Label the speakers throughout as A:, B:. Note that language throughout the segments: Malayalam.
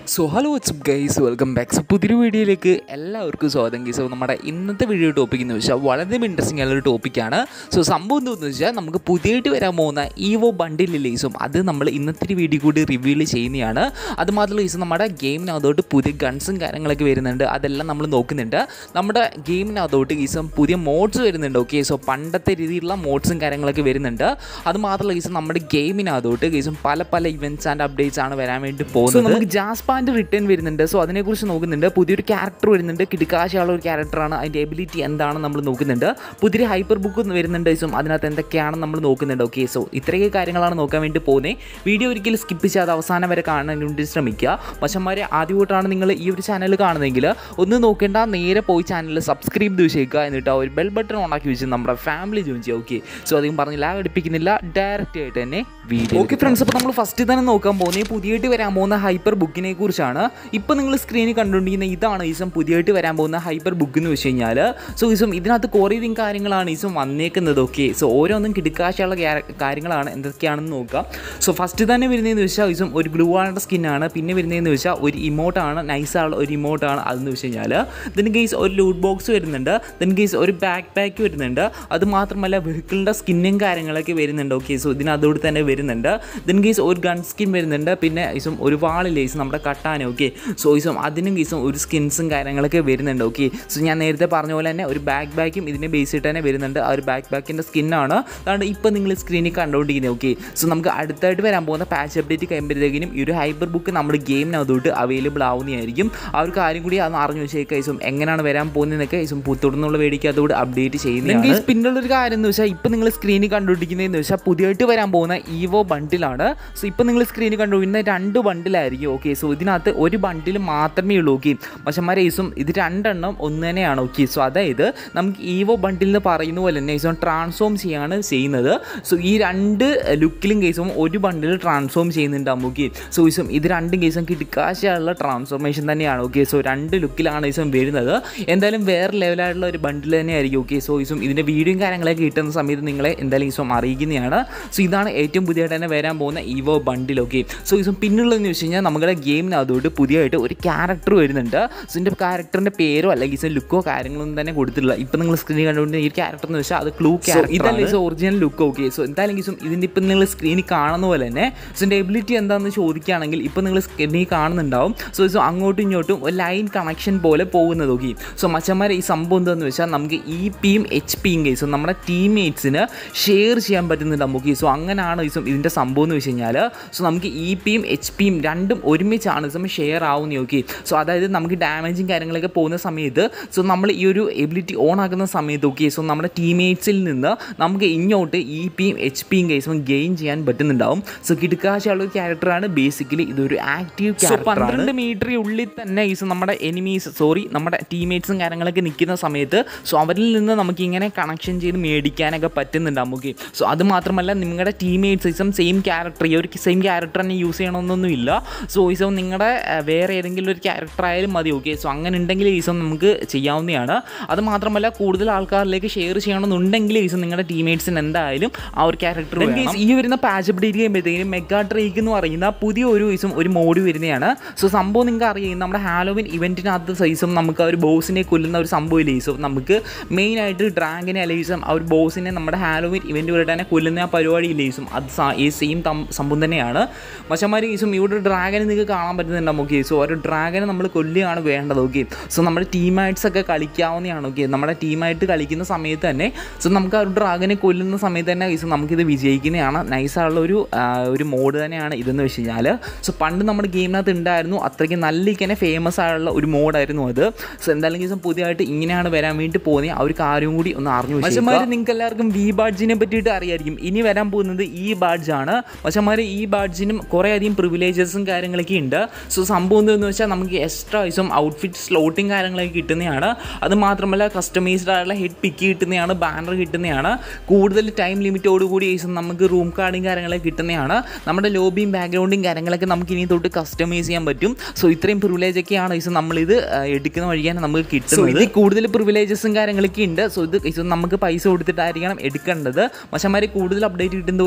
A: So hello what's up guys welcome back so പുതിയൊരു വീഡിയോയിലേക്ക് എല്ലാവർക്കും സ്വാഗതം ഗൈസ് സോ നമ്മുടെ ഇന്നത്തെ വീഡിയോ ടോപ്പിക് എന്ന് വെച്ചാൽ വളരെ ഇൻട്രസ്റ്റിംഗ് ആയുള്ള ഒരു ടോപ്പിക്കാണ് സോ സംഭവം എന്താണെന്ന് വെച്ചാൽ നമുക്ക് പുതിയതായിട്ട് വരാൻ പോകുന്ന ഈവോ ബണ്ടിൽ ലേസും അത് നമ്മൾ ഇന്നത്തെ ഒരു വീഡിയോ കൂടി റിവീൽ ചെയ്യുന്നതാണ് അത് മാത്രമല്ല ഗൈസ് നമ്മുടെ ഗെയിമിനകത്തോട്ട് പുതിയ ഗൺസും കാര്യങ്ങളൊക്കെ വരുന്നുണ്ട് അതെല്ലാം നമ്മൾ നോക്കുന്നുണ്ട് നമ്മുടെ ഗെയിമിനകത്തോട്ട് ഗീസം പുതിയ മോഡ്സ് വരുന്നുണ്ട് ഓക്കെ സോ പണ്ടത്തെ രീതിയിലുള്ള മോഡ്സും കാര്യങ്ങളൊക്കെ വരുന്നുണ്ട് അത് മാത്രമല്ല ഗീസം നമ്മുടെ ഗെയിമിനകത്തോട്ട് ഗീസം പല പല ഇവൻറ്റ്സ് ആൻഡ് അപ്ഡേറ്റ്സ് ആണ് വരാൻ വേണ്ടി പോകുന്നത് നമുക്ക് ജാസ്പാൻ്റെ റിട്ടേൺ വരുന്നുണ്ട് സോ അതിനെക്കുറിച്ച് നോക്കുന്നുണ്ട് പുതിയൊരു ക്യാരക്ടർ വരുന്നുണ്ട് കിടക്കാശയുള്ള ഒരു ക്യാരക്ടറാണ് അതിൻ്റെ എബിലിറ്റി എന്താണെന്ന് നമ്മൾ നോക്കുന്നുണ്ട് പുതിയൊരു ഹൈപ്പർ ബുക്ക് വരുന്നുണ്ട് സോ അതിനകത്ത് എന്തൊക്കെയാണെന്ന് നമ്മൾ നോക്കുന്നുണ്ട് ഓക്കെ സോ ഇത്രയൊക്കെ കാര്യങ്ങളാണ് നോക്കാൻ വേണ്ടി പോകുന്നത് വീഡിയോ ഒരിക്കലും സ്കിപ്പ് ചെയ്യാതെ അവസാനം വരെ കാണാൻ വേണ്ടി ശ്രമിക്കുക പക്ഷന്മാരെ ആദ്യമായിട്ടാണ് നിങ്ങൾ ഈ ഒരു ചാനൽ കാണുന്നതെങ്കിൽ ഒന്ന് നോക്കേണ്ട നേരെ പോയി ചാനൽ സബ്സ്ക്രൈബ് ചെയ്ത് വെച്ചേക്കുക എന്നിട്ട് ആ ഒരു ബെൽ ബട്ടൺ ഓൺ ആക്കി വെച്ച് നമ്മുടെ ഫാമിലി ജോയിൻ ചെയ്യുക ഓക്കെ സോ അധികം പറഞ്ഞില്ല അടുപ്പിക്കുന്നില്ല ഡയറക്റ്റ് ആയിട്ട് തന്നെ വീഡിയോ ഓക്കെ ഫ്രണ്ട്സ് അപ്പോൾ നമ്മൾ ഫസ്റ്റ് തന്നെ നോക്കാൻ പോകുന്നത് പുതിയതായിട്ട് വരാൻ പോകുന്ന ഹൈപ്പർ ബുക്കിനെ കുറിച്ചാണ് ഇപ്പോൾ നിങ്ങൾ സ്ക്രീനിൽ കണ്ടുകൊണ്ടിരിക്കുന്ന ഇതാണ് ഈസം പുതിയതായിട്ട് വരാൻ പോകുന്ന ഹൈപ്പർ ബുക്ക് എന്ന് വെച്ച് കഴിഞ്ഞാൽ സോ ഈസം ഇതിനകത്ത് കുറേയധികം കാര്യങ്ങളാണ് ഈസം വന്നേക്കുന്നത് ഓക്കെ സോ ഓരോന്നും കിടക്കാശുള്ള കാര്യങ്ങളാണ് എന്തൊക്കെയാണെന്ന് നോക്കാം സോ ഫസ്റ്റ് തന്നെ വരുന്നതെന്ന് വെച്ചാൽ ഈസം ഒരു ഗ്ലൂ ആളുടെ സ്കിന്നാണ് പിന്നെ വരുന്നതെന്ന് വെച്ചാൽ ഒരു ഇമോട്ടാണ് നൈസായുള്ള ഒരു ഇമോട്ടാണ് അതെന്ന് വെച്ച് കഴിഞ്ഞാൽ ഇതിന് കേസ് ഒരു ലൂട്ട് ബോക്സ് വരുന്നുണ്ട് ഇതിന് കേസ് ഒരു ബാക്ക് പാക്ക് വരുന്നുണ്ട് അത് മാത്രമല്ല വെഹിക്കിളിൻ്റെ സ്കിന്നും കാര്യങ്ങളൊക്കെ വരുന്നുണ്ട് ഓക്കെ സോ ഇതിനതോട് തന്നെ വരുന്നുണ്ട് ഇതിന് കേസ് ഒരു ഗൺ സ്കിൻ വരുന്നുണ്ട് പിന്നെ ഇസും ഒരു വാളില്ലേ ഇസും നമ്മുടെ കട്ടാന ഓക്കെ സോ ഇസും അതിനും കേസും ഒരു സ്കിൻസും കാര്യങ്ങളൊക്കെ വരുന്നുണ്ട് ഓക്കെ സോ ഞാൻ നേരത്തെ പറഞ്ഞ പോലെ തന്നെ ഒരു ബാക്ക് ബാക്കും ഇതിനെ ബേസ് ചെയ്തിട്ട് തന്നെ വരുന്നുണ്ട് ആ ഒരു ബാക്ക് ബാക്കിൻ്റെ സ്കിന്നാണ് അതുകൊണ്ട് ഇപ്പോൾ നിങ്ങൾ സ്ക്രീനിൽ കണ്ടുകൊണ്ടിരിക്കുന്നത് ഓക്കെ സോ നമുക്ക് അടുത്തായിട്ട് വരാൻ പോകുന്ന പാച്ച് അപ്ഡേറ്റ് കഴിയുമ്പോഴത്തേക്കിനും ഈ ഒരു ഹൈപ്പർ ബുക്ക് നമ്മുടെ ഗെയിമിനകത്തോട്ട് അവൈലബിൾ ആവുന്നതായിരിക്കും ആ ഒരു കാര്യം കൂടി അതൊന്ന് അറിഞ്ഞു വെച്ചേക്കുക ഇസും എങ്ങനെയാണ് വരാൻ പോകുന്നതെന്നൊക്കെ ഇസും തുടർന്നുള്ള വേടിക്കകത്തോട് അപ്ഡേറ്റ് ചെയ്യുന്നത് പിന്നുള്ള ഒരു കാര്യം എന്ന് വെച്ചാൽ ഇപ്പം നിങ്ങൾ സ്ക്രീനിൽ കണ്ടുപിടിക്കുന്നതെന്ന് വെച്ചാൽ പുതിയതായിട്ട് വരാൻ പോകുന്ന ഈവോ ബണ്ടിലാണ് സോ ഇപ്പം നിങ്ങൾ സ്ക്രീനിൽ കണ്ടുപിടിക്കുന്ന രണ്ട് ബണ്ടിലായിരിക്കും ഓക്കെ സോ ഇതിനകത്ത് ഒരു ബണ്ടിൽ മാത്രമേ ഉള്ളൂ ഓക്കെ പക്ഷന്മാരെ ഈസും ഇത് രണ്ടെണ്ണം ഒന്ന് തന്നെയാണ് ഓക്കെ സോ അതായത് നമുക്ക് ഈവോ ബണ്ടിൽ എന്ന് പറയുന്ന പോലെ തന്നെ ഈസും ട്രാൻസ്ഫോം ചെയ്യാണ് ചെയ്യുന്നത് സോ ഈ രണ്ട് ലുക്കിലും കേസും ഒരു ബണ്ടിൽ ട്രാൻസ്ഫോം ചെയ്യുന്നുണ്ടാവും ഓക്കെ സോ ഈസും ഇത് രണ്ടും കേസും കിടക്കാശുള്ള ട്രാൻസ്ഫോർമേഷൻ തന്നെയാണ് ഓക്കെ സോ രണ്ട് ലുക്കിലാണ് ഈസും വരുന്നത് എന്തായാലും വേറെ ലെവലായിട്ടുള്ള ഒരു ബണ്ടിൽ തന്നെയായിരിക്കും ഓക്കെ സോ ഈസും ഇതിൻ്റെ വീഡിയോയും കാര്യങ്ങളൊക്കെ കിട്ടുന്ന സമയത്ത് നിങ്ങളെ എന്തായാലും ഈസും അറിയിക്കുന്നതാണ് സോ ഇതാണ് ഏറ്റവും പുതിയതായിട്ട് തന്നെ വരാൻ പോകുന്ന ഈവോ ബണ്ടിൽ ഓക്കെ സോ ഈസും പിന്നുള്ളതെന്ന് വെച്ച് കഴിഞ്ഞാൽ നമ്മുടെ ഗെയിമിനകത്തോട്ട് പുതിയതായിട്ട് ഒരു ക്യാരക്ടർ വരുന്നുണ്ട് സോ ഇതിൻ്റെ ക്യാരക്ടറിൻ്റെ പേരോ അല്ലെങ്കിൽ ഈസും ലുക്കോ കാര്യങ്ങളൊന്നും തന്നെ കൊടുത്തിട്ടില്ല ഇപ്പം നിങ്ങൾ സ്ക്രീനിൽ കണ്ടുകൊണ്ട് ഈ ക്യാരക്ടർ എന്ന് വെച്ചാൽ അത് ക്ലൂ ക്യാരക്ടർ ഇതല്ല ഈസ് ഒറിജിനൽ ലുക്ക് ഓക്കെ സോ എന്തായാലും ഈസും ഇതിൻ്റെ ഇപ്പം നിങ്ങൾ സ്ക്രീനിൽ കാണുന്ന പോലെ തന്നെ സോ ഇതിൻ്റെ എബിലിറ്റി എന്താണെന്ന് ചോദിക്കുകയാണെങ്കിൽ ഇപ്പം നിങ്ങൾ സ്ക്രീനിൽ കാണുന്നുണ്ടാവും സോ സോ അങ്ങോട്ടും ഇങ്ങോട്ടും ഒരു ലൈൻ കണക്ഷൻ പോലെ പോകുന്നത് ഓക്കെ സോ മച്ചന്മാരെ ഈ സംഭവം എന്താണെന്ന് വെച്ചാൽ നമുക്ക് ഇ പിയും എച്ച് പിയും കേസും നമ്മുടെ ടീംമേറ്റ്സിന് ഷെയർ ചെയ്യാൻ പറ്റുന്നുണ്ട് നമുക്ക് സോ അങ്ങനെയാണ് ഇസും ഇതിൻ്റെ സംഭവം എന്ന് വെച്ച് കഴിഞ്ഞാൽ സോ നമുക്ക് ഇ പിയും എച്ച് പിയും രണ്ടും ഒരുമിച്ചാണ് ഇസും ഷെയർ ആവുന്നത് ഓക്കെ സോ അതായത് നമുക്ക് ഡാമേജും കാര്യങ്ങളൊക്കെ പോകുന്ന സമയത്ത് സോ നമ്മൾ ഈ ഒരു എബിലിറ്റി ഓൺ ആക്കുന്ന സമയത്ത് ഓക്കെ സോ നമ്മുടെ ടീംമേറ്റ്സിൽ നിന്ന് നമുക്ക് ഇങ്ങോട്ട് ഇ പിയും എച്ച് പിയും കേസും ഗെയിൻ ചെയ്യാൻ പറ്റുന്നുണ്ടാവും സോ കിടക്കാശുള്ള ഒരു ക്യാരക്ടറാണ് ബേസിക്കലി ഇതൊരു ആക്റ്റീവ് ക്യാരക്ടർ പന്ത്രണ്ട് മീറ്റർ ഉള്ളിൽ തന്നെ ഈസ് നമ്മുടെ എനിമീസ് സോറി നമ്മുടെ ടീംമേറ്റ്സും കാര്യങ്ങളൊക്കെ നിൽക്കുന്ന സമയത്ത് സോ അവരിൽ നിന്ന് നമുക്ക് ഇങ്ങനെ കണക്ഷൻ ചെയ്ത് മേടിക്കാനൊക്കെ പറ്റുന്നുണ്ട് നമുക്ക് സോ അത് മാത്രമല്ല നിങ്ങളുടെ ടീംമേറ്റ്സും സെയിം ക്യാരക്ടർ ഈ ഒരു സെയിം ക്യാരക്ടർ തന്നെ യൂസ് ചെയ്യണമെന്നൊന്നും ഇല്ല സോ ഈസോ നിങ്ങളുടെ വേറെ ഏതെങ്കിലും ഒരു ക്യാരക്ടർ ആയാലും മതി ഓക്കെ സോ അങ്ങനെ ഉണ്ടെങ്കിൽ ഈസം നമുക്ക് ചെയ്യാവുന്നതാണ് അത് മാത്രമല്ല കൂടുതൽ ആൾക്കാരിലേക്ക് ഷെയർ ചെയ്യണമെന്നുണ്ടെങ്കിൽ ഈസം നിങ്ങളുടെ ടീംമേറ്റ്സിന് എന്തായാലും ആ ഒരു ക്യാരക്ടർ ഈ വരുന്ന പാച്ച് അപ്ഡേറ്റ് ചെയ്യുമ്പോഴത്തേക്കും മെഗാ ട്രേക്ക് എന്ന് പറയുന്ന പുതിയ ഒരു ഈസം ഒരു മോഡ് വരുന്നതാണ് സോ സംഭവം നിങ്ങൾക്ക് അറിയാം നമ്മുടെ ഹാലോവിൻ ഇവൻറ്റിനകത്ത് സൈസും നമുക്ക് ആ ഒരു ബോസിനെ കൊല്ലുന്ന ഒരു സംഭവം ഇല്ലേ സോ നമുക്ക് മെയിനായിട്ട് ഡ്രാഗനെ അല്ലെങ്കിൽ ആ ഒരു ബോസിനെ നമ്മുടെ ഹാലോവിൻ ഇവൻറ്റ് വരെ തന്നെ കൊല്ലുന്ന ആ പരിപാടി ഇല്ലേസും അത് ഈ സെയിം സംഭവം തന്നെയാണ് മച്ചന്മാർ ഈസും ഇവിടെ ഡ്രാഗനെ നിങ്ങൾക്ക് കാണാൻ പറ്റുന്നുണ്ട് നമുക്ക് സോ ഒരു ഡ്രാഗനെ നമ്മൾ കൊല്ലുകയാണ് വേണ്ടത് ഓക്കെ സോ നമ്മുടെ ടീമായിട്സ് ഒക്കെ കളിക്കാവുന്നതാണ് ഓക്കെ നമ്മുടെ ടീമായിട്ട് കളിക്കുന്ന സമയത്ത് തന്നെ സോ നമുക്ക് ആ ഒരു ഡ്രാഗനെ കൊല്ലുന്ന സമയത്ത് തന്നെ ഈസും നമുക്കിത് വിജയിക്കുന്നതാണ് നൈസായുള്ള ഒരു ഒരു മോഡ് തന്നെയാണ് ഇതെന്ന് വെച്ച് കഴിഞ്ഞാൽ സോ പണ്ട് നമ്മുടെ ഗെയിമിനകത്ത് ഉണ്ടായിരുന്നു അത്രയ്ക്ക് നല്ല ഇങ്ങനെ ഫേമസ് ആയുള്ള ഒരു മോഡായിരുന്നു അത് സോ എന്തായാലും ദിവസം പുതിയതായിട്ട് ഇങ്ങനെയാണ് വരാൻ വേണ്ടി പോകുന്നത് ആ ഒരു കാര്യം കൂടി ഒന്ന് അറിഞ്ഞു പക്ഷേമാർ നിങ്ങൾക്ക് എല്ലാവർക്കും വി ബാഡ്ജിനെ പറ്റിയിട്ട് അറിയായിരിക്കും ഇനി വരാൻ പോകുന്നത് ഈ ബാഡ്ജാണ് പക്ഷേമാർ ഈ ബാഡ്ജിനും കുറേ അധികം പ്രിവിലേജസും കാര്യങ്ങളൊക്കെ ഉണ്ട് സോ സംഭവം എന്താണെന്ന് വെച്ചാൽ നമുക്ക് എക്സ്ട്രാ ദിവസം ഔട്ട്ഫിറ്റ് സ്ലോട്ടിങ് കാര്യങ്ങളൊക്കെ കിട്ടുന്നതാണ് അത് മാത്രമല്ല കസ്റ്റമൈസ്ഡ് ആയിട്ടുള്ള ഹെഡ് പിക്ക് കിട്ടുന്നതാണ് ബാനർ കിട്ടുന്നതാണ് കൂടുതൽ ടൈം ലിമിറ്റോട് കൂടി ദിവസം നമുക്ക് റൂം കാർഡും കാര്യങ്ങളൊക്കെ കിട്ടുന്നതാണ് നമ്മുടെ ലോബിയും ബാക്ക്ഗ്രൗണ്ടും കാര്യങ്ങളൊക്കെ നമുക്ക് ഇനി തൊട്ട് കസ്റ്റമൈസ് ചെയ്യാൻ പറ്റും സോ ഇത്രയും പ്രിവിലേജ് ഒക്കെയാണ് ദിവസം നമ്മളിത് എടുക്കുന്ന വഴിയാണ് നമുക്ക് കിട്ടുന്നത് ഇതിൽ കൂടുതൽ പ്രിവിലേജസും കാര്യങ്ങളൊക്കെ ഉണ്ട് സോ ഇത് ഇത് നമുക്ക് പൈസ കൊടുത്തിട്ടായിരിക്കണം എടുക്കേണ്ടത് പക്ഷേ കൂടുതൽ അപ്ഡേറ്റ് കിട്ടുന്നതോറും നിങ്ങൾ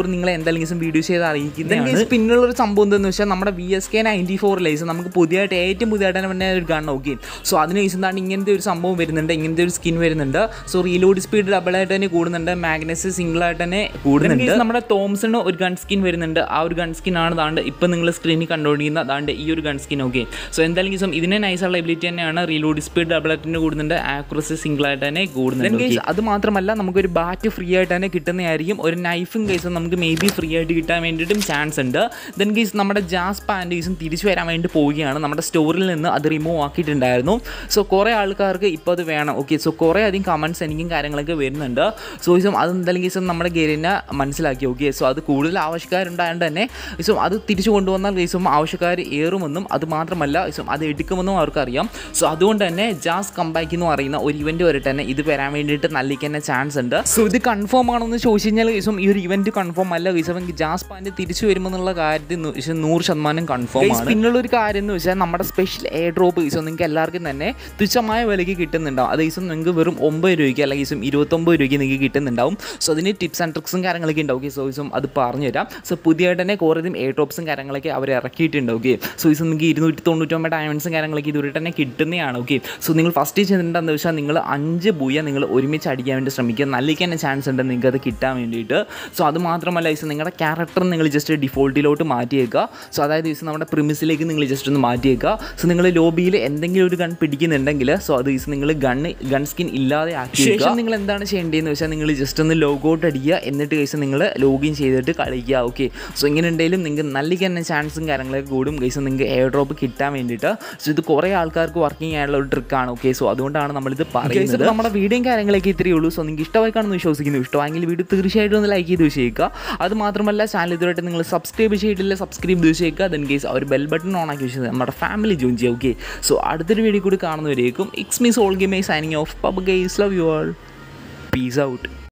A: എന്തായാലും ഗൈസ് വീഡിയോ ചെയ്ത് അറിയിക്കുന്നത് പിന്നുള്ള ഒരു സംഭവം എന്താണെന്ന് വെച്ചാൽ നമ്മുടെ V S K ninety four ലൈസ് നമുക്ക് പുതിയതായിട്ട് ഏറ്റവും പുതിയതായിട്ട് തന്നെ ഒരു ഗൺ നോക്കി സോ അതിന് ശേഷം എന്താണ് ഇങ്ങനത്തെ ഒരു സംഭവം വരുന്നുണ്ട് ഇങ്ങനത്തെ ഒരു സ്കിൻ വരുന്നുണ്ട് സോ റീലോഡ് സ്പീഡ് ഡബിൾ ആയിട്ട് തന്നെ കൂടുന്നുണ്ട് മാഗ്നസ് സിംഗിൾ ആയിട്ട് തന്നെ കൂടുന്നുണ്ട് നമ്മുടെ തോംസണ് ഒരു ഗൺ സ്കിൻ വരുന്നുണ്ട് ആ ഒരു ഗൺ സ്കിൻ ആണ് ദാണ്ട് ഇപ്പം നിങ്ങൾ സ്ക്രീനിൽ കണ്ടുകൊണ്ടിരിക്കുന്ന ദാണ്ട് ഈ ഒരു ഗൺ സ്കിൻ ഓക്കെ സോ എന്തായാലും ഗീസം ഇതിന് നൈസുള്ള എബിലിറ്റി തന്നെയാണ് റീലോഡ് സ്പീഡ് ഡബിൾ ആയിട്ട് തന്നെ കൂടുന്നുണ്ട് ആക്യുറസി സിംഗിൾ ആയിട്ട് തന്നെ കൂടുന്നുണ്ട് Okay. അത് മാത്രമല്ല നമുക്കൊരു ബാറ്റ് ഫ്രീ ആയിട്ട് തന്നെ കിട്ടുന്നതായിരിക്കും ഒരു നൈഫും കേസും നമുക്ക് മേ ബി ഫ്രീ ആയിട്ട് കിട്ടാൻ വേണ്ടിയിട്ടും ചാൻസ് ഉണ്ട് ദെൻ കേസ് നമ്മുടെ ജാസ് പാൻറ്റീസും തിരിച്ചു വരാൻ വേണ്ടി പോവുകയാണ് നമ്മുടെ സ്റ്റോറിൽ നിന്ന് അത് റിമൂവ് ആക്കിയിട്ടുണ്ടായിരുന്നു സോ കുറേ ആൾക്കാർക്ക് ഇപ്പോൾ അത് വേണം ഓക്കെ സോ കുറേ അധികം കമൻറ്റ്സ് എനിക്കും കാര്യങ്ങളൊക്കെ വരുന്നുണ്ട് സോ ഇസും അത് എന്തായാലും കേസും നമ്മുടെ ഗെരിനെ മനസ്സിലാക്കി ഓക്കെ സോ അത് കൂടുതൽ ആവശ്യക്കാരുണ്ടായതുകൊണ്ട് തന്നെ ഇസും അത് തിരിച്ചു കൊണ്ടുവന്നാൽ കേസും ആവശ്യക്കാർ ഏറുമെന്നും അത് മാത്രമല്ല ഇസും അത് എടുക്കുമെന്നും അവർക്കറിയാം സോ അതുകൊണ്ട് തന്നെ ജാസ് കമ്പാക്ക് എന്ന് പറയുന്ന ഒരു ഇവൻറ്റ് വരെ തന്നെ ഇത് വരാൻ വേണ്ടിയിട്ട് നല്ലിക്ക് തന്നെ ചാൻസ് ഉണ്ട് സോ ഇത് കൺഫേം ആണോ എന്ന് ചോദിച്ചു കഴിഞ്ഞാൽ കേസും ഈ ഒരു ഇവൻറ്റ് കൺഫേം അല്ല കേസും ജാസ് പാൻറ്റ് തിരിച്ചു വരുമെന്നുള്ള കാര്യത്തിൽ നൂ- പക്ഷേ നൂറ് ശതമാനം കൺഫേം ആണ് പിന്നുള്ള ഒരു കാര്യം എന്ന് വെച്ചാൽ നമ്മുടെ സ്പെഷ്യൽ എയർ ഡ്രോപ്പ് കേസും നിങ്ങൾക്ക് എല്ലാവർക്കും തന്നെ തുച്ഛമായ വിലയ്ക്ക് കിട്ടുന്നുണ്ടാവും അത് കേസും നിങ്ങൾക്ക് വെറും ഒമ്പത് രൂപയ്ക്ക് അല്ലെങ്കിൽ കേസും ഇരുപത്തൊമ്പത് രൂപയ്ക്ക് നിങ്ങൾക്ക് കിട്ടുന്നുണ്ടാവും സോ അതിന് ടിപ്സ് ആൻഡ് ട്രിക്സും കാര്യങ്ങളൊക്കെ ഉണ്ടാവും ഓക്കെ സോ ഇസും അത് പറഞ്ഞു തരാം സോ പുതിയതായിട്ട് തന്നെ കുറേ എയർ ഡ്രോപ്സും കാര്യങ്ങളൊക്കെ അവർ ഇറക്കിയിട്ടുണ്ട് ഓക്കെ സോ ഇസും നിങ്ങൾക്ക് ഇരുന്നൂറ്റി തൊണ്ണൂറ്റൊമ്പത് ഡയമണ്ട്സും കാര്യങ്ങളൊക്കെ ഇതുവരെ തന്നെ കിട്ടുന്നതാണ് ഓക്കെ സോ നിങ്ങൾ ഫസ്റ്റ് ചെയ്തിട്ടുണ്ടെന്ന് വെച്ചാൽ നിങ്ങൾ അഞ്ച് ബുയ നിങ്ങൾ ഒരുമിച്ച് അടിക്കാൻ വേണ്ടി ശ്രമിക്കുക നല്ലിക്ക് തന്നെ ചാൻസ് ഉണ്ട് നിങ്ങൾക്ക് അത് കിട്ടാൻ വേണ്ടിയിട്ട് സോ അത് മാത്രമല്ല ഇസ് നിങ്ങളുടെ ക്യാരക്ടർ നിങ്ങൾ ജസ്റ്റ് ഡിഫോൾട്ടിലോട്ട് മാറ്റിയേക്കുക സോ അതായത് ഇസ് നമ്മുടെ പ്രിമിസിലേക്ക് നിങ്ങൾ ജസ്റ്റ് ഒന്ന് മാറ്റിയേക്കുക സോ നിങ്ങൾ ലോബിയിൽ എന്തെങ്കിലും ഒരു ഗൺ പിടിക്കുന്നുണ്ടെങ്കിൽ സോ അത് ഇസ് നിങ്ങൾ ഗണ്ണ് ഗൺ സ്കിൻ ഇല്ലാതെ ആക്കി ശേഷം നിങ്ങൾ എന്താണ് ചെയ്യേണ്ടതെന്ന് വെച്ചാൽ നിങ്ങൾ ജസ്റ്റ് ഒന്ന് ലോഗ് ഔട്ട് അടിക്കുക എന്നിട്ട് കേസ് നിങ്ങൾ ലോഗിൻ ചെയ്തിട്ട് കളിക്കുക ഓക്കെ സോ ഇങ്ങനെ ഉണ്ടെങ്കിലും നിങ്ങൾക്ക് നല്ലിക്ക് തന്നെ ചാൻസും കാര്യങ്ങളൊക്കെ കൂടും കേസ് നിങ്ങൾക്ക് എയർ ഡ്രോപ്പ് കിട്ടാൻ വേണ്ടിയിട്ട് സോ ഇത് കുറേ ആൾക്കാർക്ക് വർക്കിംഗ് ആയിട്ടുള്ള ഒരു ട്രിക്കാണ് ഓക്കെ സോ അതുകൊണ്ടാണ് നമ്മളിത് പറയുന്നത് നമ്മുടെ വീഡിയോയും കാര്യങ്ങളൊക്കെ ഇത്രയേ ഉള്ളൂ സോ നിങ്ങൾക്ക് ഇഷ്ടമായി കാണുന്നു വിശ്വസിക്കുന്നു ഇഷ്ടമായെങ്കിൽ വീഡിയോ തീർച്ചയായിട്ടും ഒന്ന് ലൈക്ക് ചെയ്ത് വെച്ചേക്കുക അത് മാത്രമല്ല ചാനൽ ഇതുവരെയായിട്ട് നിങ്ങൾ സബ്സ്ക്രൈബ് ചെയ്തിട്ടില്ല സബ്സ്ക്രൈബ് ചെയ്ത് വെച്ചേക്കുക ദെൻ കേസ് ഒരു ബെൽ ബട്ടൺ ഓൺ ആക്കി വെച്ചത് നമ്മുടെ ഫാമിലി ജോയിൻ ചെയ്യുക ഓക്കെ സോ അടുത്തൊരു വീഡിയോ കൂടി കാണുന്നവരേക്കും ഇക്സ് മീസ് ഓൾ ഗെയിം സൈനിങ് ഓഫ് പബ് guys love you all peace out